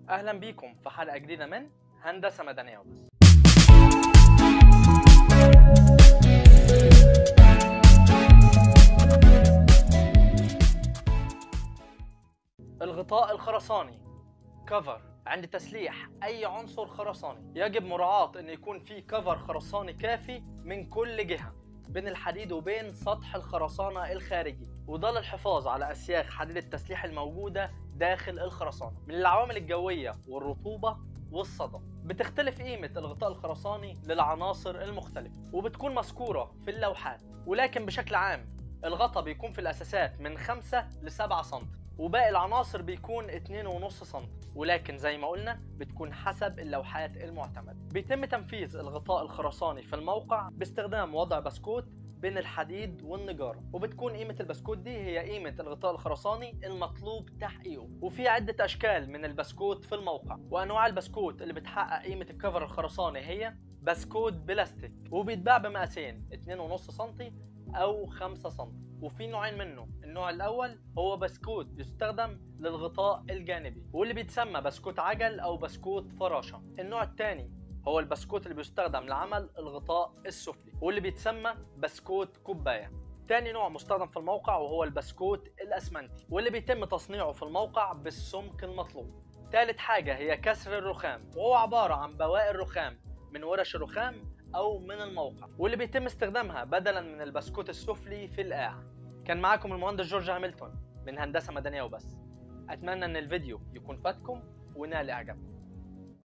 اهلا بيكم في حلقه جديده من هندسه مدنيه وبس الغطاء الخرساني كفر عند تسليح اي عنصر خرساني يجب مراعاة ان يكون في كفر خرساني كافي من كل جهة بين الحديد وبين سطح الخرسانة الخارجي وده للحفاظ على اسياخ حديد التسليح الموجودة داخل الخرسانة من العوامل الجوية والرطوبة والصدى بتختلف قيمة الغطاء الخرساني للعناصر المختلفة وبتكون مذكورة في اللوحات ولكن بشكل عام الغطا بيكون في الأساسات من 5 ل 7 سم وباقي العناصر بيكون 2.5 سم ولكن زي ما قلنا بتكون حسب اللوحات المعتمدة بيتم تنفيذ الغطاء الخرساني في الموقع باستخدام وضع بسكوت بين الحديد والنجارة وبتكون قيمة البسكوت دي هي قيمة الغطاء الخرساني المطلوب تحقيقه وفي عدة أشكال من البسكوت في الموقع وأنواع البسكوت اللي بتحقق قيمة الكفر الخرساني هي بسكوت بلاستيك وبيتباع بمقاسين 2.5 سم أو 5 سم وفي نوعين منه النوع الأول هو بسكوت يستخدم للغطاء الجانبي واللي بيتسمى بسكوت عجل أو بسكوت فراشة النوع الثاني هو البسكوت اللي بيستخدم لعمل الغطاء السفلي واللي بيتسمى بسكوت كوباية تاني نوع مستخدم في الموقع وهو البسكوت الأسمنتي واللي بيتم تصنيعه في الموقع بالسمك المطلوب تالت حاجة هي كسر الرخام وهو عبارة عن بواقي الرخام من ورش الرخام أو من الموقع واللي بيتم استخدامها بدلا من البسكوت السفلي في القاع كان معاكم المهندس جورج هاملتون من هندسة مدنية وبس أتمنى إن الفيديو يكون فاتكم ونال إعجابكم